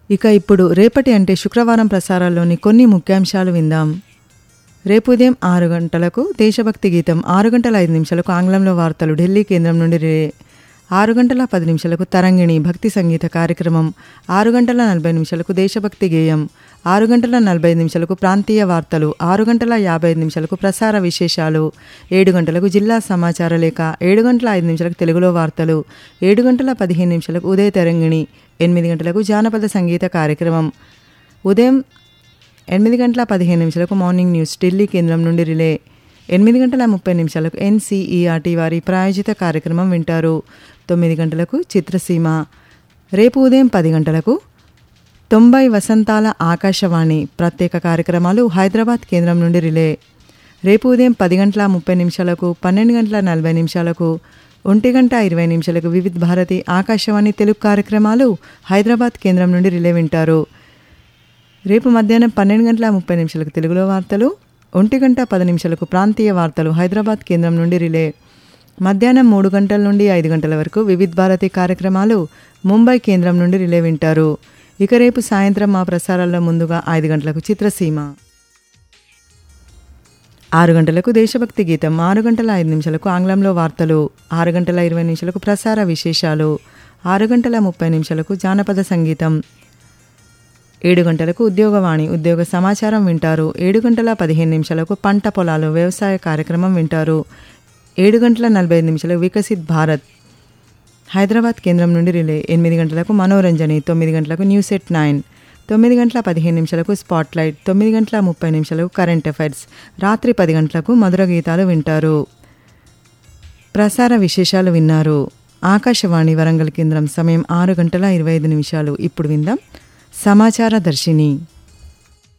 ఇక ఇప్పుడు రేపటి అంటే శుక్రవారం ప్రసారాల్లోని కొన్ని ముఖ్యాంశాలు విందాం రేపు ఉదయం ఆరు గంటలకు దేశభక్తి గీతం ఆరు గంటల ఐదు నిమిషాలకు ఆంగ్లంలో వార్తలు ఢిల్లీ కేంద్రం నుండి రే ఆరు గంటల పది నిమిషాలకు తరంగిణి భక్తి సంగీత కార్యక్రమం ఆరు గంటల నలభై నిమిషాలకు దేశభక్తి గేయం ఆరు గంటల నలభై ఐదు నిమిషాలకు ప్రాంతీయ వార్తలు ఆరు గంటల యాభై ఐదు నిమిషాలకు ప్రసార విశేషాలు ఏడు గంటలకు జిల్లా సమాచార లేఖ ఏడు గంటల ఐదు నిమిషాలకు తెలుగులో వార్తలు ఏడు గంటల పదిహేను నిమిషాలకు ఉదయ తరంగిణి ఎనిమిది గంటలకు జానపద సంగీత కార్యక్రమం ఉదయం ఎనిమిది గంటల పదిహేను నిమిషాలకు మార్నింగ్ న్యూస్ ఢిల్లీ కేంద్రం నుండి రిలే ఎనిమిది గంటల ముప్పై నిమిషాలకు ఎన్సీఈఆర్టీ వారి ప్రాయోజిత కార్యక్రమం వింటారు తొమ్మిది గంటలకు చిత్రసీమ రేపు ఉదయం పది గంటలకు తొంభై వసంతాల ఆకాశవాణి ప్రత్యేక కార్యక్రమాలు హైదరాబాద్ కేంద్రం నుండి రిలే రేపు ఉదయం పది గంటల ముప్పై నిమిషాలకు పన్నెండు గంటల నలభై నిమిషాలకు ఒంటి గంట ఇరవై నిమిషాలకు వివిధ భారతి ఆకాశవాణి తెలుగు కార్యక్రమాలు హైదరాబాద్ కేంద్రం నుండి రిలే వింటారు రేపు మధ్యాహ్నం పన్నెండు గంటల ముప్పై నిమిషాలకు తెలుగులో వార్తలు ఒంటి గంట పది నిమిషాలకు ప్రాంతీయ వార్తలు హైదరాబాద్ కేంద్రం నుండి రిలే మధ్యాహ్నం మూడు గంటల నుండి ఐదు గంటల వరకు వివిధ భారతి కార్యక్రమాలు ముంబై కేంద్రం నుండి రిలే వింటారు ఇక రేపు సాయంత్రం మా ప్రసారాల్లో ముందుగా ఐదు గంటలకు చిత్రసీమ ఆరు గంటలకు దేశభక్తి గీతం ఆరు గంటల ఐదు నిమిషాలకు ఆంగ్లంలో వార్తలు ఆరు గంటల ఇరవై నిమిషాలకు ప్రసార విశేషాలు ఆరు గంటల ముప్పై నిమిషాలకు జానపద సంగీతం ఏడు గంటలకు ఉద్యోగవాణి ఉద్యోగ సమాచారం వింటారు ఏడు గంటల పదిహేను నిమిషాలకు పంట పొలాలు వ్యవసాయ కార్యక్రమం వింటారు ఏడు గంటల నలభై ఐదు నిమిషాలకు వికసిత్ భారత్ హైదరాబాద్ కేంద్రం నుండి రిలే ఎనిమిది గంటలకు మనోరంజని తొమ్మిది గంటలకు న్యూస్ ఎట్ నైన్ తొమ్మిది గంటల పదిహేను నిమిషాలకు స్పాట్ లైట్ తొమ్మిది గంటల ముప్పై నిమిషాలకు కరెంట్ అఫైర్స్ రాత్రి పది గంటలకు మధుర గీతాలు వింటారు ప్రసార విశేషాలు విన్నారు ఆకాశవాణి వరంగల్ కేంద్రం సమయం ఆరు గంటల ఇరవై ఐదు నిమిషాలు ఇప్పుడు విందాం సమాచార దర్శిని